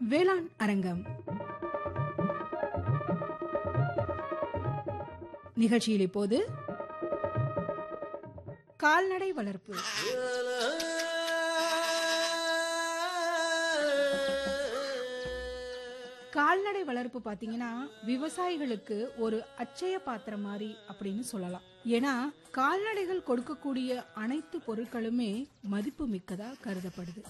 வேளாண் அரங்கம் நிகழ்ச்சியில் இப்போது கால்நடை வளர்ப்பு கால்நடை வளர்ப்பு பாத்தீங்கன்னா விவசாயிகளுக்கு ஒரு அச்சய பாத்திரம் மாதிரி அப்படின்னு சொல்லலாம் ஏன்னா கால்நடைகள் கொடுக்கக்கூடிய அனைத்து பொருட்களுமே மதிப்பு மிக்கதா கருதப்படுது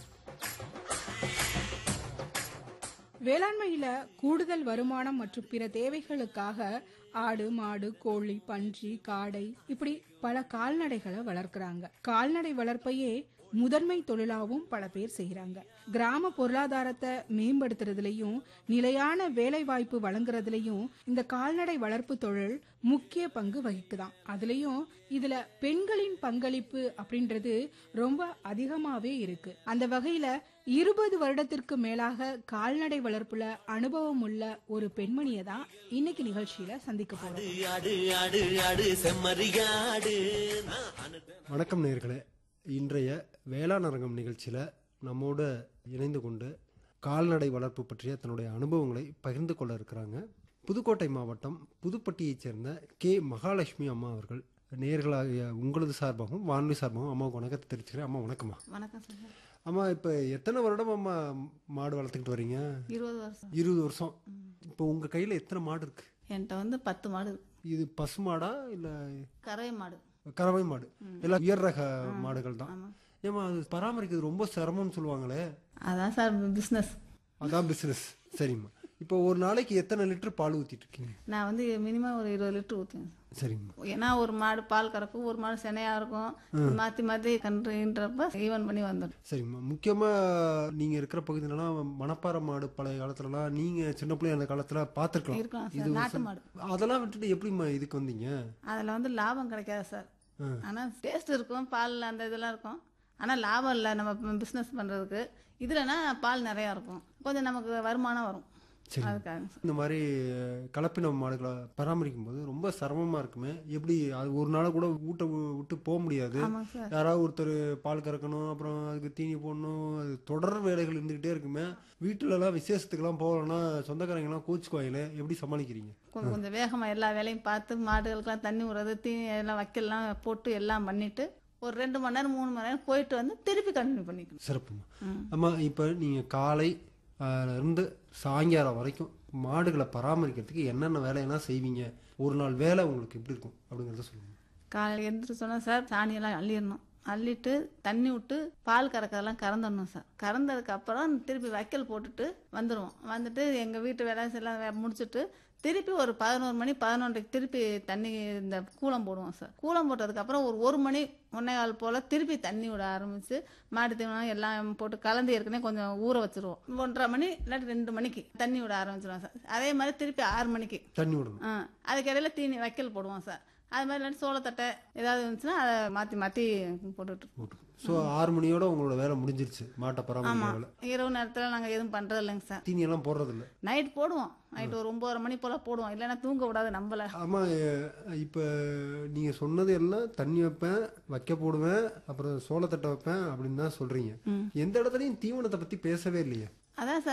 வேளாண்மையில கூடுதல் வருமானம் மற்றும் பிற தேவைகளுக்காக ஆடு மாடு கோழி பன்றி காடை இப்படி பல கால்நடைகளை வளர்க்கறாங்க கால்நடை வளர்ப்பையே முதன்மை தொழிலாவும் பல பேர் செய்யறாங்க கிராம பொருளாதாரத்தை மேம்படுத்துறதுலயும் நிலையான வேலை வாய்ப்பு வழங்குறதுலயும் இந்த கால்நடை வளர்ப்பு தொழில் முக்கிய பங்கு வகிக்குதாம் அதுலயும் இதுல பெண்களின் பங்களிப்பு அப்படின்றது ரொம்ப அதிகமாவே இருக்கு அந்த வகையில இருபது வருடத்திற்கு மேலாக கால்நடை வளர்ப்புல அனுபவம் உள்ள ஒரு பெண்மணியை தான் இன்னைக்கு நிகழ்ச்சியில சந்திக்க போறோம் ஆடு ஆடு ஆடு செம்மறியாடு நான் அனுப்ப- வணக்கம் நேர்களே இன்றைய வேளாண் அரங்கம் நிகழ்ச்சியில் நம்மோடு இணைந்து கொண்டு கால்நடை வளர்ப்பு பற்றிய தன்னுடைய அனுபவங்களை பகிர்ந்து கொள்ள இருக்கிறாங்க புதுக்கோட்டை மாவட்டம் புதுப்பட்டியைச் சேர்ந்த கே மகாலட்சுமி அம்மா அவர்கள் நேர்களாகிய உங்களது சார்பாகவும் வானொலி சார்பாகவும் அம்மாவுக்கு வணக்கத்தை தெரிவிச்சுக்கிறேன் அம்மா வணக்கம்மா வணக்கம் சார் அம்மா இப்போ எத்தனை வருடம் அம்மா மாடு வளர்த்துக்கிட்டு வர்றீங்க இருபது வருஷம் இருபது வருஷம் இப்போ உங்கள் கையில் எத்தனை மாடு இருக்கு என்கிட்ட வந்து பத்து மாடு இருக்கு இது பசு மாடா இல்லை கறவை மாடு கறவை மாடு எல்லாம் உயர் ரக மாடுகள் தான் ஏமா அது பராமரிக்கிறது ரொம்ப சிரமம்னு சொல்லுவாங்களே அதான் சார் பிஸ்னஸ் அதான் பிசினஸ் சரிம்மா இப்போ ஒரு நாளைக்கு எத்தனை லிட்டர் பால் ஊத்திட்டு இருக்கீங்க நான் வந்து மினிமம் ஒரு இருபது லிட்டர் ஊற்றுவேன் சரிங்கம்மா ஏன்னா ஒரு மாடு பால் கறக்கும் ஒரு மாடு செனையா இருக்கும் மாற்றி மாற்றி கன்றுன்றப்ப ஈவன் பண்ணி வந்துடும் சரிம்மா முக்கியமா நீங்க இருக்கிற பகுதியிலலாம் மணப்பாறை மாடு பழைய காலத்துலலாம் நீங்க சின்ன பிள்ளைய அந்த காலத்துல பார்த்துருக்கலாம் இருக்கலாம் சார் நாட்டு மாடு அதெல்லாம் விட்டுட்டு எப்படிம்மா இதுக்கு வந்தீங்க அதில் வந்து லாபம் கிடைக்காது சார் ஆனால் டேஸ்ட் இருக்கும் பால் அந்த இதெல்லாம் இருக்கும் ஆனால் லாபம் இல்லை நம்ம பிஸ்னஸ் பண்ணுறதுக்கு இதுலனா பால் நிறையா இருக்கும் கொஞ்சம் நமக்கு வருமானம் வரும் அதுக்காக இந்த மாதிரி கலப்பின மாடுகளை பராமரிக்கும் போது ரொம்ப சிரமமா இருக்குமே எப்படி அது ஒரு நாள் கூட ஊட்ட வி- விட்டு போக முடியாது ஆமாங்க சார் யாராவது ஒருத்தர் பால் கறக்கணும் அப்புறம் அதுக்கு தீனி போடணும் அது தொடர் வேலைகள் இருந்துகிட்டே இருக்குமே வீட்டுல எல்லாம் விசேஷத்துக்கெல்லாம் போகலன்னா சொந்தக்காரங்க எல்லாம் கோச்சுக்குவாங்களே எப்படி சமாளிக்கிறீங்க கொஞ்சம் கொஞ்சம் வேகமாக எல்லா வேலையும் பார்த்து மாடுகளுக்கெல்லாம் தண்ணி விடுறது தீனி எல்லாம் வைக்கலாம் போட்டு எல்லாம் பண்ணிட்டு ஒரு ரெண்டு மணி நேரம் மூணு மணி நேரம் போயிட்டு வந்து திருப்பி கண்டினியூ பண்ணிக்கணும் சிறப்புமா அம்மா இப்போ நீங்க காலை ஆஹ், இருந்து சாயங்காலம் வரைக்கும் மாடுகளை பராமரிக்கிறதுக்கு என்னென்ன வேலையெல்லாம் செய்வீங்க ஒரு நாள் வேலை உங்களுக்கு எப்படி இருக்கும் அப்படிங்கிறத சொல்லுங்க காலையில் எழுந்திரிச்சு சொன்னால் சார் சாணியெல்லாம் அள்ளிடணும் அள்ளிட்டு தண்ணி விட்டு பால் கறக்கிறதெல்லாம் கறந்துடணும் சார் கறந்ததுக்கு அப்புறம் திருப்பி வைக்கல் போட்டுட்டு வந்துடுவோம் வந்துட்டு எங்கள் வீட்டு வேலை எல்லாம் வே- முடிச்சுட்டு திருப்பி ஒரு பதினோரு மணி பதினொன்றைக்கு திருப்பி தண்ணி இந்த கூலம் போடுவோம் சார் கூலம் போட்டதுக்கு அப்புறம் ஒரு ஒரு மணி ஒன்னே கால் போல் திருப்பி தண்ணி விட ஆரம்பிச்சு மாட்டு தீவனம் எல்லாம் போட்டு கலந்து ஏற்கனவே கொஞ்சம் ஊற வச்சிருவோம் ஒன்றரை மணி இல்லாட்டி ரெண்டு மணிக்கு தண்ணி விட ஆரம்பிச்சிருவோம் சார் அதே மாதிரி திருப்பி ஆறு மணிக்கு தண்ணி விடணும் ஆ அதுக்கு இடையில தீனி வைக்கல் போடுவோம் சார் அது மாதிரி இல்லாட்டி சோளத்தட்டை ஏதாவது இருந்துச்சுன்னா அதை மாற்றி மாற்றி போட்டுட்டு போட்டு ஸோ ஆறு மணியோட உங்களோட வேலை முடிஞ்சிருச்சு மாட்டை பராமரிக்கிற வேலை இரவு நேரத்தில் நாங்கள் எதுவும் பண்ணுறது இல்லைங்க சார் தீனி எல்லாம் போடுறது இல்ல நைட் போடுவோம் நைட் ஒரு ஒம்பதரை மணி போல் போடுவோம் இல்லைன்னா தூங்க விடாது நம்மள ஆமா அஹ், இப்ப நீங்க சொன்னது எல்லாம் தண்ணி வைப்பேன் வைக்க போடுவேன் அப்புறம் சோளத்தட்டை வைப்பேன் அப்படின்னு தான் சொல்றீங்க எந்த இடத்துலயும் தீவனத்தை பத்தி பேசவே இல்லையே அதான் சார்